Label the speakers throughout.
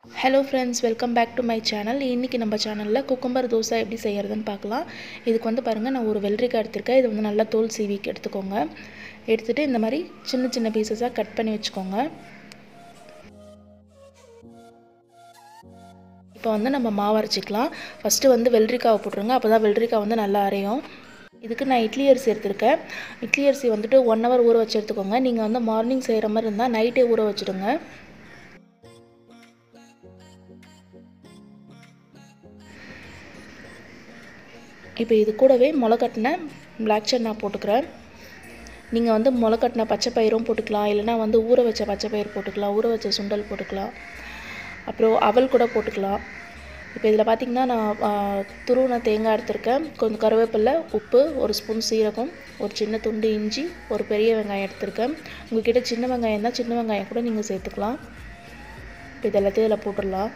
Speaker 1: hello friends welcome back to my channel இன்றைக்கி நம்ம சேனலில் குக்கும்பர் தோசை எப்படி செய்கிறதுன்னு பார்க்கலாம் இதுக்கு வந்து பாருங்கள் நான் ஒரு வெள்ளரிக்காய் எடுத்திருக்கேன் இது வந்து நல்லா தோல் சீவிக்கு எடுத்துக்கோங்க எடுத்துகிட்டு இந்த மாதிரி சின்ன சின்ன பீசஸாக கட் பண்ணி வச்சுக்கோங்க இப்போ வந்து நம்ம மாவு அரைச்சிக்கலாம் ஃபஸ்ட்டு வந்து வெள்ளரிக்காவை போட்டுருங்க அப்போ தான் வெள்ளரிக்காய் வந்து நல்லா அரையும் இதுக்கு நான் இட்லி அரிசி எடுத்திருக்கேன் இட்லி அரிசி வந்துட்டு ஒன் ஹவர் ஊற வச்சு எடுத்துக்கோங்க நீங்கள் வந்து மார்னிங் செய்கிற மாதிரி இருந்தால் நைட்டே ஊற வச்சுடுங்க இப்போ இது கூடவே முளைக்கட்டின பிளாக் சன்னா போட்டுக்கிறேன் நீங்கள் வந்து முளைக்கட்டின பச்சை பயிரும் போட்டுக்கலாம் இல்லைனா வந்து ஊற வச்ச பச்சை பயிர் போட்டுக்கலாம் ஊற வச்ச சுண்டல் போட்டுக்கலாம் அப்புறம் அவல் கூட போட்டுக்கலாம் இப்போ இதில் பார்த்திங்கன்னா நான் துருவின தேங்காய் எடுத்திருக்கேன் கொஞ்சம் கருவேப்பிலை உப்பு ஒரு ஸ்பூன் சீரகம் ஒரு சின்ன துண்டு இஞ்சி ஒரு பெரிய வெங்காயம் எடுத்திருக்கேன் உங்கள்கிட்ட சின்ன வெங்காயம் தான் சின்ன வெங்காயம் கூட நீங்கள் சேர்த்துக்கலாம் இப்போ இது எல்லாத்தையும் இதில் போட்டுடலாம்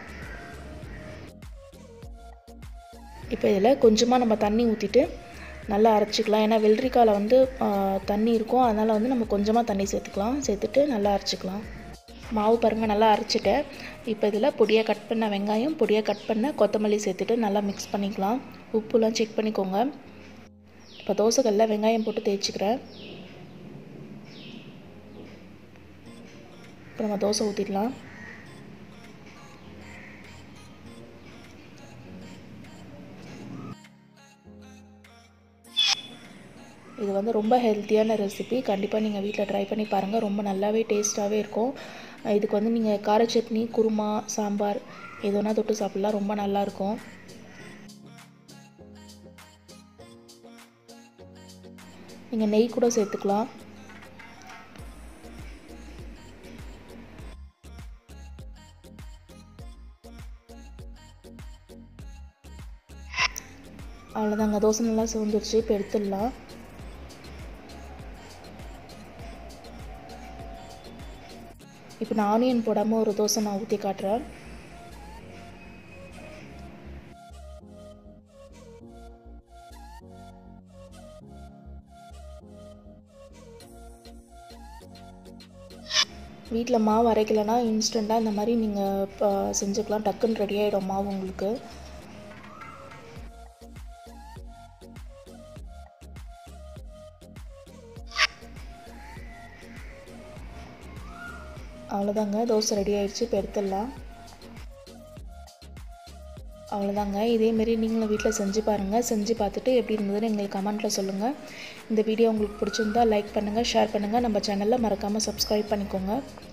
Speaker 1: இப்போ இதில் கொஞ்சமாக நம்ம தண்ணி ஊற்றிட்டு நல்லா அரைச்சிக்கலாம் ஏன்னா வெள்ளரிக்காயில் வந்து தண்ணி இருக்கும் அதனால் வந்து நம்ம கொஞ்சமாக தண்ணி சேர்த்துக்கலாம் சேர்த்துட்டு நல்லா அரைச்சிக்கலாம் மாவு பாருங்கள் நல்லா அரைச்சிட்டேன் இப்போ இதில் பொடியாக கட் பண்ண வெங்காயம் பொடியாக கட் பண்ண கொத்தமல்லி சேர்த்துட்டு நல்லா மிக்ஸ் பண்ணிக்கலாம் உப்புலாம் செக் பண்ணிக்கோங்க இப்போ தோசைக்கல்ல வெங்காயம் போட்டு தேய்ச்சிக்கிறேன் இப்போ நம்ம தோசை ஊற்றிடலாம் இது வந்து ரொம்ப ஹெல்த்தியான ரெசிபி கண்டிப்பாக நீங்கள் வீட்டில் ட்ரை பண்ணி பாருங்கள் ரொம்ப நல்லாவே டேஸ்ட்டாகவே இருக்கும் இதுக்கு வந்து நீங்கள் கார சட்னி குருமா சாம்பார் எதுனா தொட்டு சாப்பிட்லாம் ரொம்ப நல்லாயிருக்கும் நீங்கள் நெய் கூட சேர்த்துக்கலாம் அவ்வளோதாங்க தோசை நல்லா சிவந்துருச்சு இப்போ எடுத்துடலாம் இப்போ நான் ஆனியன் போடாமல் ஒரு தோசை நான் ஊற்றி காட்டுறேன் வீட்டில் மாவு அரைக்கலைன்னா இன்ஸ்டண்ட்டாக இந்த மாதிரி நீங்கள் செஞ்சுக்கலாம் டக்குன்னு ரெடி ஆகிடும் மாவு உங்களுக்கு அவ்வளோதாங்க தோசை ரெடி ஆகிடுச்சு இப்போ எடுத்துடலாம் அவ்வளோதாங்க இதேமாரி நீங்களும் வீட்டில் செஞ்சு பாருங்கள் செஞ்சு பார்த்துட்டு எப்படி இருந்ததுன்னு எங்களுக்கு கமெண்ட்டில் சொல்லுங்கள் இந்த வீடியோ உங்களுக்கு பிடிச்சிருந்தா லைக் பண்ணுங்கள் ஷேர் பண்ணுங்கள் நம்ம சேனலில் மறக்காமல் சப்ஸ்கிரைப் பண்ணிக்கோங்க